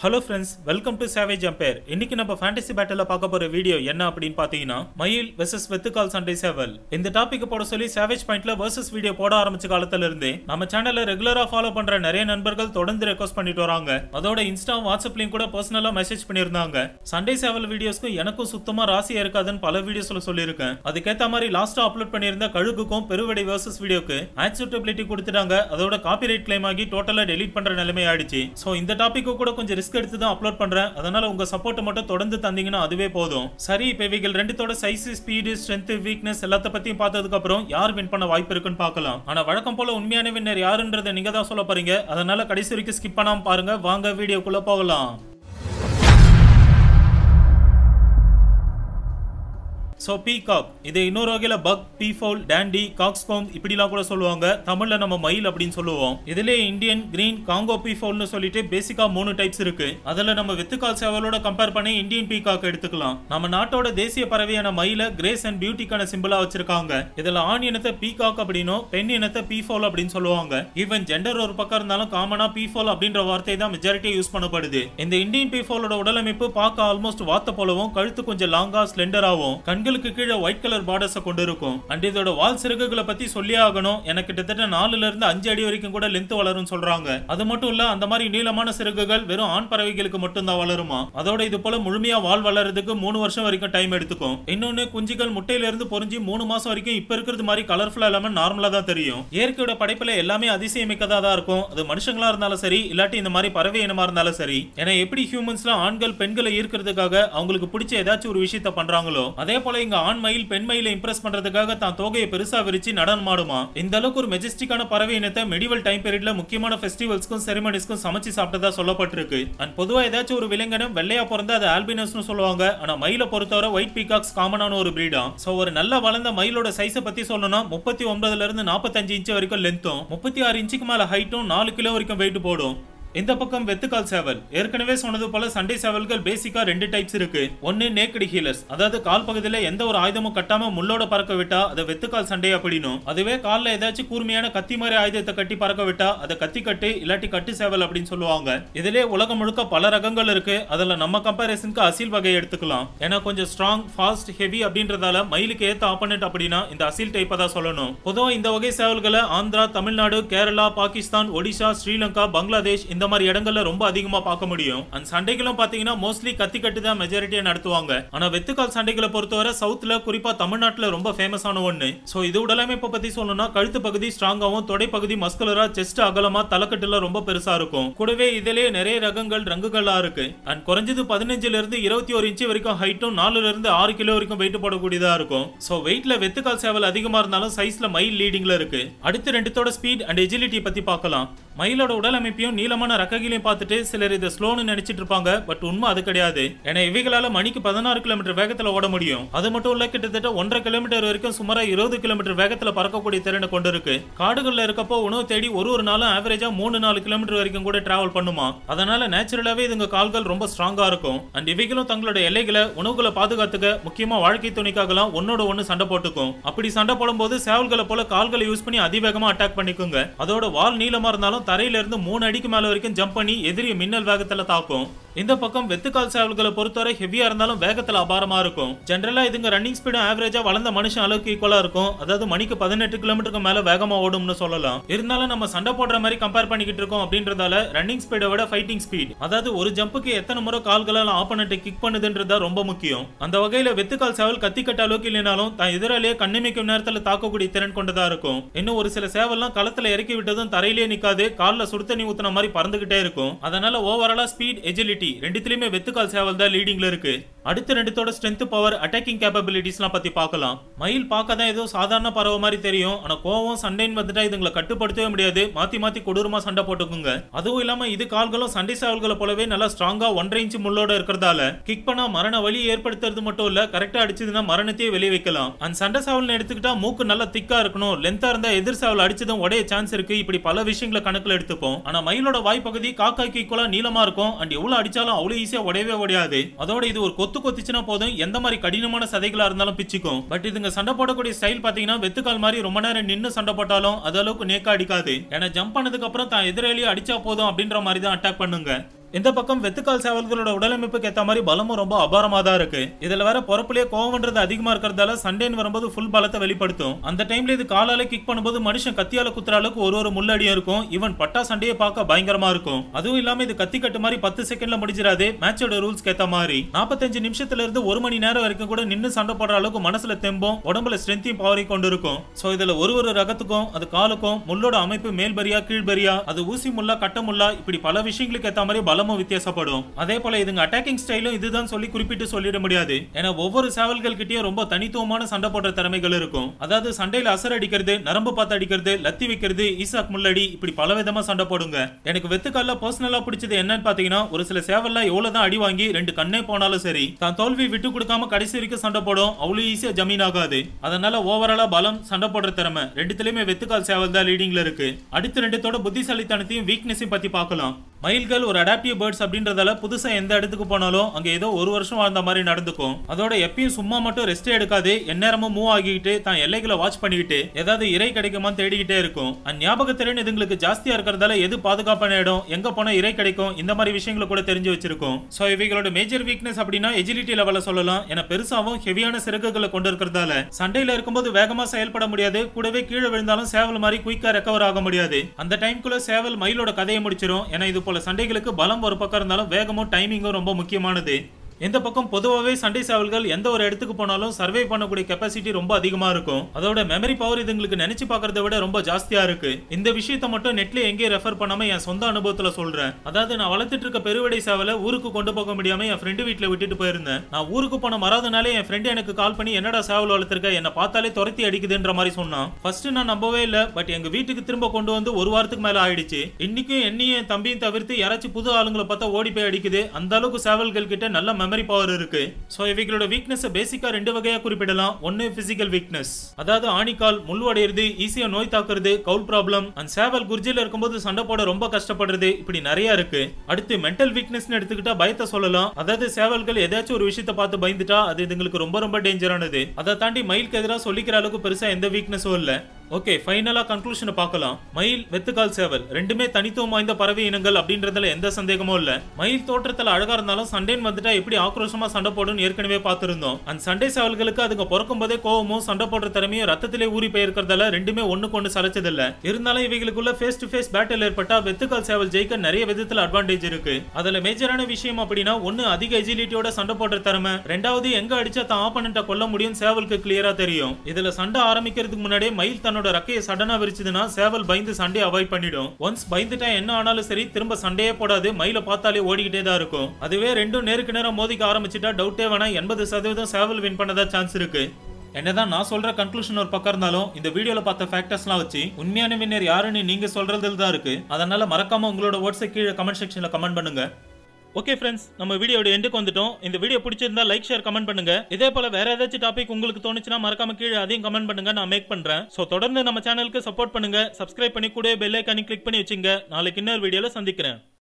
hello friends welcome to savage amber இன்னைக்கு நம்ம fantasy battle பார்க்க போற வீடியோ என்ன அப்படின்னு பார்த்தீங்கன்னா மயில் வெர்சஸ் வெத்துக்கால் சண்டை சேவல் இந்த டாபிக் போட சொல்லி சேவேஜ் பாயிண்ட்ல வெர்சஸ் வீடியோ போட ஆரம்பிச்ச காலத்துல இருந்தே நம்ம சேனல்ல ரெகுலரா ஃபாலோ பண்ற நிறைய நண்பர்கள் தொடர்ந்து ரெக்வஸ்ட் பண்ணிட்டு வராங்க அதோட இன்ஸ்டா வாட்ஸ்அப்லயும் கூட பர்சனலா மெசேஜ் பண்ணியிருந்தாங்க சண்டே சேவல் வீடியோஸ்க்கும் எனக்கும் சுத்தமா ராசியா இருக்காதுன்னு பல வீடியோஸ்ல சொல்லியிருக்கேன் அதுக்கேத்த மாதிரி லாஸ்டா அப்லோட் பண்ணியிருந்த கழுகுக்கும் பெருவடை வெர்சஸ் வீடியோக்கு ஆக்செப்டபிலிட்டி கொடுத்துட்டாங்க அதோட காப்பிரைட் கிளைம் ஆகி டோட்டலா டெலீட் பண்ற நிலைமை ஆயிடுச்சு சோ இந்த டாபிக் கூட கொஞ்சம் ரிஸ்க் எடுத்து தான் அப்லோட் பண்றேன் அதனால உங்க சப்போர்ட் மட்டும் தொடர்ந்து தந்தீங்கன்னா அதுவே போதும் சரி இப்ப இவைகள் ரெண்டுத்தோட சைஸ் ஸ்பீடு ஸ்ட்ரென்த் வீக்னஸ் எல்லாத்த பத்தியும் பார்த்ததுக்கு அப்புறம் யார் வின் பண்ண வாய்ப்பு இருக்குன்னு பார்க்கலாம் ஆனா வழக்கம் போல உண்மையான வின்னர் யாருன்றதை நீங்க தான் சொல்ல போறீங்க அதனால கடைசி வரைக்கும் ஸ்கிப் பண்ணாம பாருங்க வாங்க வீடியோக்குள்ள போகலாம் ஸோ பீகாக் இது இன்னொரு வகையில பக் பீஃபோல் டேண்டி காக்ஸ்கோம் இப்படிலாம் கூட சொல்லுவாங்க தமிழ்ல நம்ம மயில் அப்படின்னு சொல்லுவோம் இதுல இந்தியன் கிரீன் காங்கோ பீஃபோல்னு சொல்லிட்டு பேசிக்கா மூணு டைப்ஸ் இருக்கு அதுல நம்ம வெத்துக்கால் சேவலோட கம்பேர் பண்ணி இந்தியன் பீகாக் எடுத்துக்கலாம் நம்ம நாட்டோட தேசிய பறவையான மயில கிரேஸ் அண்ட் பியூட்டிக்கான சிம்பிளா வச்சிருக்காங்க இதுல ஆண் இனத்தை பீகாக் அப்படின்னும் பெண் இனத்தை பீஃபோல் அப்படின்னு சொல்லுவாங்க ஈவன் ஜெண்டர் ஒரு பக்கம் இருந்தாலும் காமனா பீஃபோல் அப்படின்ற வார்த்தை தான் மெஜாரிட்டியா யூஸ் பண்ணப்படுது இந்த இந்தியன் பீஃபோலோட உடலமைப்பு பார்க்க ஆல்மோஸ்ட் வாத்த போலவும் கழுத்து கொஞ்சம் லாங்கா ஸ்லெண்டராகவும் கண்களுக்கு கீழே ஒயிட் கலர் பார்டர்ஸ் கொண்டு இருக்கும் அண்ட் இதோட வால் சிறகுகளை பத்தி சொல்லி ஆகணும் எனக்கு கிட்டத்தட்ட நாலுல இருந்து அஞ்சு அடி வரைக்கும் கூட லென்த் வளரும் சொல்றாங்க அது மட்டும் இல்ல அந்த மாதிரி நீளமான சிறகுகள் வெறும் ஆண் பறவைகளுக்கு மட்டும் தான் வளருமா அதோட இது போல முழுமையா வால் வளர்றதுக்கு மூணு வருஷம் வரைக்கும் டைம் எடுத்துக்கும் இன்னொன்னு குஞ்சுகள் முட்டையில இருந்து பொறிஞ்சு மூணு மாசம் வரைக்கும் இப்ப இருக்கிறது மாதிரி கலர்ஃபுல்லா இல்லாம நார்மலா தான் தெரியும் இயற்கையோட படைப்புல எல்லாமே அதிசயமிக்கதா தான் இருக்கும் அது மனுஷங்களா இருந்தாலும் சரி இல்லாட்டி இந்த மாதிரி பறவை இனமா இருந்தாலும் சரி ஏன்னா எப்படி ஹியூமன்ஸ்ல ஆண்கள் பெண்களை ஈர்க்கிறதுக்காக அவங்களுக்கு பிடிச்ச ஏதாச்சும் ஒரு விஷயத்த பண்றாங்களோ அதே போல இங்க ஆண் மயில் பெண் மயிலை இம்ப்ரெஸ் பண்றதுக்காக தான் தோகையை பெருசா விரிச்சு நடனம் ஆடுமா இந்த அளவுக்கு ஒரு மெஜஸ்டிக்கான பறவை இனத்தை மெடிவல் டைம் பீரியட்ல முக்கியமான ஃபெஸ்டிவல்ஸ்க்கும் செரிமனிஸ்க்கும் சமைச்சு சாப்பிட்டதா சொல்லப்பட்டிருக்கு அண்ட் பொதுவா ஏதாச்சும் ஒரு விலங்கினம் வெள்ளையா பிறந்தா அது ஆல்பினஸ்னு சொல்லுவாங்க ஆனா மயிலை பொறுத்தவரை ஒயிட் பீகாக்ஸ் காமனான ஒரு பிரீடா சோ ஒரு நல்ல வளர்ந்த மயிலோட சைஸை பத்தி சொல்லணும்னா முப்பத்தி ஒன்பதுல இருந்து நாற்பத்தஞ்சு இன்ச் வரைக்கும் லென்த்தும் முப்பத்தி ஆறு இன்ச்சுக்கு மேல ஹைட்டும் நாலு கிலோ வரைக்கும் வெயிட் போடும் இந்த பக்கம் வெத்துக்கால் சேவல் ஏற்கனவே சொன்னது போல சண்டை சேவல்கள் பேசிக்கா ரெண்டு டைப்ஸ் இருக்கு ஒன்னு நேக்கடி ஹீலர்ஸ் அதாவது கால் பகுதியில எந்த ஒரு ஆயுதமும் கட்டாம முள்ளோட பறக்க விட்டா அதை வெத்துக்கால் சண்டை அப்படின்னும் அதுவே கால்ல ஏதாச்சும் கூர்மையான கத்தி மாதிரி ஆயுதத்தை கட்டி பறக்க விட்டா அதை கத்தி கட்டு இல்லாட்டி கட்டு சேவல் அப்படின்னு சொல்லுவாங்க இதுலயே உலகம் முழுக்க பல ரகங்கள் இருக்கு அதுல நம்ம கம்பாரிசனுக்கு அசில் வகையை எடுத்துக்கலாம் ஏன்னா கொஞ்சம் ஸ்ட்ராங் ஃபாஸ்ட் ஹெவி அப்படின்றதால மயிலுக்கு ஏத்த ஆப்பனட் அப்படின்னா இந்த அசில் டைப்பை தான் சொல்லணும் பொதுவா இந்த வகை சேவல்களை ஆந்திரா தமிழ்நாடு கேரளா பாகிஸ்தான் ஒடிஷா ஸ்ரீலங்கா பங்களாதேஷ் இந்த மாதிரி இடங்கள்ல ரொம்ப அதிகமா பார்க்க முடியும் அந்த சண்டைகளும் பாத்தீங்கன்னா மோஸ்ட்லி கத்தி கட்டு தான் மெஜாரிட்டியா நடத்துவாங்க ஆனா வெத்துக்கால் சண்டைகளை பொறுத்தவரை சவுத்ல குறிப்பா தமிழ்நாட்டுல ரொம்ப ஃபேமஸான ஒண்ணு சோ இது உடலமைப்பை பத்தி சொல்லணும்னா கழுத்து பகுதி ஸ்ட்ராங்காவும் தொடை பகுதி மஸ்குலரா செஸ்ட் அகலமா தலைக்கட்டுல ரொம்ப பெருசா இருக்கும் கூடவே இதுலயே நிறைய ரகங்கள் ரங்குகளா இருக்கு அண்ட் குறைஞ்சது பதினஞ்சுல இருந்து இருபத்தி ஒரு இன்ச்சு வரைக்கும் ஹைட்டும் நாலுல இருந்து ஆறு கிலோ வரைக்கும் வெயிட் போடக்கூடியதா இருக்கும் சோ வெயிட்ல வெத்துக்கால் சேவல் அதிகமா இருந்தாலும் சைஸ்ல மயில் லீடிங்ல இருக்கு அடுத்து ரெண்டுத்தோட ஸ்பீட் அண்ட் எஜிலிட்டி பத்தி பார்க்கலாம் மயிலோட உடலமைப்பையும் நீளமான ரக்ககிலையும் பார்த்துட்டு சிலர் இதை ஸ்லோன்னு நினைச்சிட்டு இருப்பாங்க பட் உண்மை அது கிடையாது ஏன்னா இவைகளால மணிக்கு பதினாறு கிலோமீட்டர் வேகத்துல ஓட முடியும் அது மட்டும் இல்ல கிட்டத்தட்ட ஒன்றரை கிலோமீட்டர் வரைக்கும் சுமாரா இருபது கிலோமீட்டர் வேகத்துல பறக்கக்கூடிய திறனை கொண்டு இருக்கு காடுகள்ல இருக்கப்போ உணவு தேடி ஒரு ஒரு நாளும் ஆவரேஜா மூணு நாலு கிலோமீட்டர் வரைக்கும் கூட டிராவல் பண்ணுமா அதனால நேச்சுரலாவே இதுங்க கால்கள் ரொம்ப ஸ்ட்ராங்கா இருக்கும் அண்ட் இவைகளும் தங்களோட எல்லைகளை உணவுகளை பாதுகாத்துக்க முக்கியமா வாழ்க்கை துணைக்காகலாம் ஒன்னோட ஒன்னு சண்டை போட்டுக்கும் அப்படி சண்டை போடும்போது சேவல்களை போல கால்களை யூஸ் பண்ணி அதிவேகமா அட்டாக் பண்ணிக்குங்க அதோட வால் நீளமா இருந்தாலும் தரையில இருந்து மூணு அடிக்கு மேல வரைக்கும் ஜம்ப் பண்ணி எதிரிய மின்னல் வேகத்துல தாக்கும் இந்த பக்கம் வெத்துக்கால் சேவல்களை பொறுத்தவரை ஹெவியா இருந்தாலும் வேகத்துல அபாரமா இருக்கும் ஜென்ரலா இதுங்க ரன்னிங் ஸ்பீடும் ஆவரேஜா வளர்ந்த மனுஷன் அளவுக்கு ஈக்குவலா இருக்கும் அதாவது மணிக்கு பதினெட்டு கிலோமீட்டருக்கு மேல வேகமா ஓடும்னு சொல்லலாம் இருந்தாலும் நம்ம சண்டை போடுற மாதிரி கம்பேர் பண்ணிக்கிட்டு இருக்கோம் அப்படின்றதால ரன்னிங் ஸ்பீடை விட ஃபைட்டிங் ஸ்பீட் அதாவது ஒரு ஜம்புக்கு எத்தனை முறை கால்களால் ஆப்பனட்டை கிக் பண்ணுதுன்றதா ரொம்ப முக்கியம் அந்த வகையில வெத்துக்கால் சேவல் கத்தி கட்ட அளவுக்கு இல்லைனாலும் தான் எதிராளியே கண்ணிமைக்கும் நேரத்துல தாக்கக்கூடிய திறன் கொண்டதா இருக்கும் இன்னும் ஒரு சில சேவல்லாம் களத்துல இறக்கி விட்டதும் தரையிலே நிக்காது கால்ல சுடுதண்ணி ஊத்துன மாதிரி பறந்துகிட்டே இருக்கும் அதனால ஓவராலா ஸ்பீட் எஜிலிட்டி ரெண்டுத்திலுமே வெத்துக்கால் சேவல் தான் லீடிங்ல இருக்கு அடுத்த ரெண்டுத்தோட ஸ்ட்ரென்த் பவர் அட்டாக்கிங் கேப்பபிலிட்டிஸ்லாம் பத்தி பார்க்கலாம் மயில் பார்க்க தான் ஏதோ சாதாரண பறவை மாதிரி தெரியும் ஆனா கோவம் சண்டைன்னு வந்துட்டா இதுங்களை கட்டுப்படுத்தவே முடியாது மாத்தி மாத்தி கொடூரமா சண்டை போட்டுக்குங்க அதுவும் இல்லாம இது கால்களும் சண்டை சேவல்களை போலவே நல்லா ஸ்ட்ராங்கா ஒன்றரை இன்ச்சு முள்ளோட இருக்கிறதால கிக் பண்ணா மரண வலி ஏற்படுத்துறது மட்டும் இல்ல கரெக்டா அடிச்சதுன்னா மரணத்தையே வெளியே வைக்கலாம் அந்த சண்டை சேவல் எடுத்துக்கிட்டா மூக்கு நல்லா திக்கா இருக்கணும் லென்த்தா இருந்தா எதிர் சேவல் அடிச்சதும் உடைய சான்ஸ் இருக்கு இப்படி பல விஷயங்களை கணக்குல எடுத்துப்போம் ஆனா மயிலோட வாய்ப்பகுதி காக்காய்க்கு ஈக்குவலா நீளமா இருக்கும் அண்ட் எவ்வளவு அடிச்சாலும் அவ்வளவு ஈஸியா உடையவே உடையாது அதோட இது ஒரு கொத்து கொத்திச்சுனா போதும் எந்த மாதிரி கடினமான சதைகளா இருந்தாலும் பிச்சுக்கும் பட் இதுங்க சண்டை போடக்கூடிய ஸ்டைல் பாத்தீங்கன்னா வெத்துக்கால் மாதிரி ரொம்ப நேரம் நின்னு சண்டை போட்டாலும் அது அளவுக்கு நேக்கா அடிக்காது ஏன்னா ஜம்ப் பண்ணதுக்கு அப்புறம் தான் எதிராளியை அடிச்சா போதும் அப்படின்ற மாதிரி தான் அட்டாக் பண்ணுங்க இந்த பக்கம் வெத்துக்கால் சேவல்களோட உடலமைப்புக்கு ஏத்த மாதிரி பலமும் ரொம்ப அபாரமா தான் இருக்கு இதுல வேற பொறப்புலயே கோவம்ன்றது அதிகமா இருக்கிறதால சண்டேன்னு வரும்போது ஃபுல் பலத்தை வெளிப்படுத்தும் அந்த டைம்ல இது காலால கிக் பண்ணும்போது மனுஷன் கத்தியால குத்துற அளவுக்கு ஒரு ஒரு முள்ளடியும் இருக்கும் ஈவன் பட்டா சண்டையை பார்க்க பயங்கரமா இருக்கும் அதுவும் இல்லாம இது கத்தி கட்டு மாதிரி பத்து செகண்ட்ல முடிஞ்சிடாது மேட்சோட ரூல்ஸ் ஏத்த மாதிரி நாற்பத்தஞ்சு நிமிஷத்துல இருந்து ஒரு மணி நேரம் வரைக்கும் கூட நின்னு சண்டை போடுற அளவுக்கு மனசுல தெம்பும் உடம்புல ஸ்ட்ரென்த்தையும் பவரையும் கொண்டு இருக்கும் சோ இதுல ஒரு ஒரு ரகத்துக்கும் அது காலுக்கும் முள்ளோட அமைப்பு மேல்பரியா கீழ்பரியா அது ஊசி முள்ளா கட்ட முள்ளா இப்படி பல விஷயங்களுக்கு ஏத்த மாதிரி பலமும் வித்தியாசப்படும் அதே போல இதுங்க அட்டாக்கிங் ஸ்டைலும் இதுதான் சொல்லி குறிப்பிட்டு சொல்லிட முடியாது ஏன்னா ஒவ்வொரு சேவல்கள் கிட்டயும் ரொம்ப தனித்துவமான சண்டை போடுற திறமைகள் இருக்கும் அதாவது சண்டையில அசர் அடிக்கிறது நரம்பு பார்த்து அடிக்கிறது லத்தி வைக்கிறது ஈசாக் முள்ளடி இப்படி பல விதமா சண்டை போடுங்க எனக்கு வெத்துக்கால பர்சனலா பிடிச்சது என்னன்னு பாத்தீங்கன்னா ஒரு சில சேவல்லாம் எவ்வளவுதான் அடி வாங்கி ரெண்டு கண்ணே போனாலும் சரி தான் தோல்வி விட்டு கொடுக்காம கடைசி வரைக்கும் சண்டை போடும் அவ்வளவு ஈஸியா ஜமீன் ஆகாது அதனால ஓவராலா பலம் சண்டை போடுற திறமை ரெண்டுத்துலயுமே வெத்துக்கால் சேவல் தான் லீடிங்ல இருக்கு அடுத்த ரெண்டுத்தோட புத்திசாலித்தனத்தையும் வீக்னஸையும் பத்தி பார்க்கலாம் மயில்கள் ஒரு அடாப்டிவ் பேர்ட்ஸ் அப்படின்றதால புதுசா எந்த இடத்துக்கு போனாலும் அங்க ஏதோ ஒரு வருஷம் வாழ்ந்த மாதிரி நடந்துக்கும் அதோட எப்பயும் சும்மா மட்டும் ரெஸ்ட் எடுக்காது எந்நேரமும் மூவ் ஆகிக்கிட்டு தான் எல்லைகளை வாட்ச் பண்ணிக்கிட்டு ஏதாவது இறை கிடைக்குமான்னு தேடிக்கிட்டே இருக்கும் அந்த ஞாபகத்திறன் இதுங்களுக்கு ஜாஸ்தியா இருக்கிறதால எது பாதுகாப்பான இடம் எங்க போனா இறை கிடைக்கும் இந்த மாதிரி விஷயங்களை கூட தெரிஞ்சு வச்சிருக்கும் சோ இவைகளோட மேஜர் வீக்னஸ் அப்படின்னா எஜிலிட்டி லெவல சொல்லலாம் ஏன்னா பெருசாவும் ஹெவியான சிறகுகளை கொண்டு இருக்கிறதால சண்டையில இருக்கும்போது வேகமா செயல்பட முடியாது கூடவே கீழே விழுந்தாலும் சேவல் மாதிரி குயிக்கா ரெக்கவர் ஆக முடியாது அந்த டைம்குள்ள சேவல் மயிலோட கதையை முடிச்சிரும் ஏன்னா இது போல சண்டைகளுக்கு பலம் ஒரு பக்கம் இருந்தாலும் வேகமும் டைமிங்கும் ரொம்ப முக்கியமானது இந்த பக்கம் பொதுவாகவே சண்டை சேவல்கள் எந்த ஒரு இடத்துக்கு போனாலும் சர்வே பண்ணக்கூடிய கெப்பாசிட்டி ரொம்ப அதிகமா இருக்கும் அதோட மெமரி பவர் இதுங்களுக்கு நினைச்சு பார்க்கறத விட ரொம்ப ஜாஸ்தியா இருக்கு இந்த விஷயத்த மட்டும் நெட்ல எங்கேயும் ரெஃபர் பண்ணாம என் சொந்த அனுபவத்துல சொல்றேன் அதாவது நான் வளர்த்துட்டு இருக்க பெருவடை சேவலை ஊருக்கு கொண்டு போக முடியாம என் ஃப்ரெண்டு வீட்டுல விட்டுட்டு போயிருந்தேன் நான் ஊருக்கு போன மறாதனாலே என் ஃப்ரெண்டு எனக்கு கால் பண்ணி என்னடா சேவல் வளர்த்திருக்க என்ன பார்த்தாலே துரத்தி அடிக்குதுன்ற மாதிரி சொன்னான் ஃபர்ஸ்ட் நான் நம்பவே இல்ல பட் எங்க வீட்டுக்கு திரும்ப கொண்டு வந்து ஒரு வாரத்துக்கு மேல ஆயிடுச்சு இன்னைக்கும் என்னையும் என் தம்பியும் தவிர்த்து யாராச்சும் புது ஆளுங்களை பார்த்தா ஓடி போய் அடிக்குது அந்த அளவுக்கு சேவல்கள் கிட்ட நல்ல மெமரி பவர் இருக்கு சோ இவைகளோட வீக்னஸ் பேசிக்கா ரெண்டு வகையா குறிப்பிடலாம் ஒன்னு பிசிக்கல் வீக்னஸ் அதாவது ஆணிக்கால் முள் அடையிறது ஈஸியா நோய் தாக்குறது கவுல் ப்ராப்ளம் அந்த சேவல் குர்ஜில இருக்கும்போது சண்டை போட ரொம்ப கஷ்டப்படுறது இப்படி நிறைய இருக்கு அடுத்து மென்டல் வீக்னஸ் எடுத்துக்கிட்டா பயத்தை சொல்லலாம் அதாவது சேவல்கள் ஏதாச்சும் ஒரு விஷயத்தை பார்த்து பயந்துட்டா அது இதுங்களுக்கு ரொம்ப ரொம்ப டேஞ்சரானது அதை தாண்டி மயிலுக்கு எதிராக சொல்லிக்கிற அளவுக்கு பெருசா எந்த வீக்னஸும் இல்ல ஓகே ஃபைனலா கன்க்ளூஷனை பார்க்கலாம் மயில் வெத்துக்கால் சேவல் ரெண்டுமே தனித்துவம் வாய்ந்த பறவை இனங்கள் அப்படின்றதுல எந்த சந்தேகமும் இல்ல மயில் தோற்றத்துல அழகா இருந்தாலும் சண்டைன்னு வந்துட்டா எப்படி ஆக்ரோஷமா சண்டை போடுன்னு ஏற்கனவே பார்த்திருந்தோம் அந்த சண்டை சேவல்களுக்கு அதுங்க பிறக்கும் போதே கோவமும் சண்டை போடுற திறமையும் ரத்தத்திலே ஊறி போயிருக்கிறதால ரெண்டுமே ஒண்ணுக்கு ஒண்ணு சலைச்சதில்ல இருந்தாலும் இவைகளுக்குள்ள ஃபேஸ் டு ஃபேஸ் பேட்டில் ஏற்பட்டா வெத்துக்கால் சேவல் ஜெயிக்க நிறைய விதத்துல அட்வான்டேஜ் இருக்கு அதுல மேஜரான விஷயம் அப்படின்னா ஒண்ணு அதிக எஜிலிட்டியோட சண்டை போடுற திறமை ரெண்டாவது எங்க அடிச்சா தான் ஆப்பனண்ட்டை கொல்ல முடியும் சேவலுக்கு கிளியரா தெரியும் இதுல சண்டை ஆரம்பிக்கிறதுக்கு முன்னாடியே மயில் தன்னோட ரக்கையை சடனா விரிச்சதுன்னா சேவல் பயந்து சண்டையை அவாய்ட் பண்ணிடும் ஒன்ஸ் பயந்துட்டா என்ன ஆனாலும் சரி திரும்ப சண்டையே போடாது மயில பார்த்தாலே ஓடிக்கிட்டே தான் இருக்கும் அதுவே ரெண்டும் நேருக்கு நேரம் மோதிக்க ஆரம்பிச்சுட்டா டவுட்டே வேணா எண்பது சதவீதம் சேவல் வின் பண்ணதா சான்ஸ் இருக்கு என்னதான் நான் சொல்ற கன்க்ளூஷன் ஒரு பக்கம் இருந்தாலும் இந்த வீடியோல பார்த்த ஃபேக்டர்ஸ்லாம் வச்சு உண்மையான வின்னர் யாருன்னு நீங்க சொல்றதுல தான் இருக்கு அதனால மறக்காம உங்களோட வேர்ட்ஸை கீழே கமெண்ட் செக்ஷன்ல கமெண்ட் பண்ணுங்க ஓகே ஃப்ரெண்ட்ஸ் நம்ம வீடியோட எண்டுக்கு வந்துட்டோம் இந்த வீடியோ பிடிச்சிருந்தா லைக் ஷேர் கமெண்ட் பண்ணுங்க இதே போல வேற ஏதாச்சும் டாபிக் உங்களுக்கு தோணுச்சுன்னா மறக்காம கீழே அதையும் கமெண்ட் பண்ணுங்க நான் மேக் பண்றேன் சோ தொடர்ந்து நம்ம சேனலுக்கு சப்போர்ட் பண்ணுங்க சப்ஸ்கிரைப் பண்ணி கூட பெல் ஐக்கானி கிளிக் பண்ணி வச்சுங்க நாளைக்கு இன்னொரு வீடியோல சந்திக்கிறேன்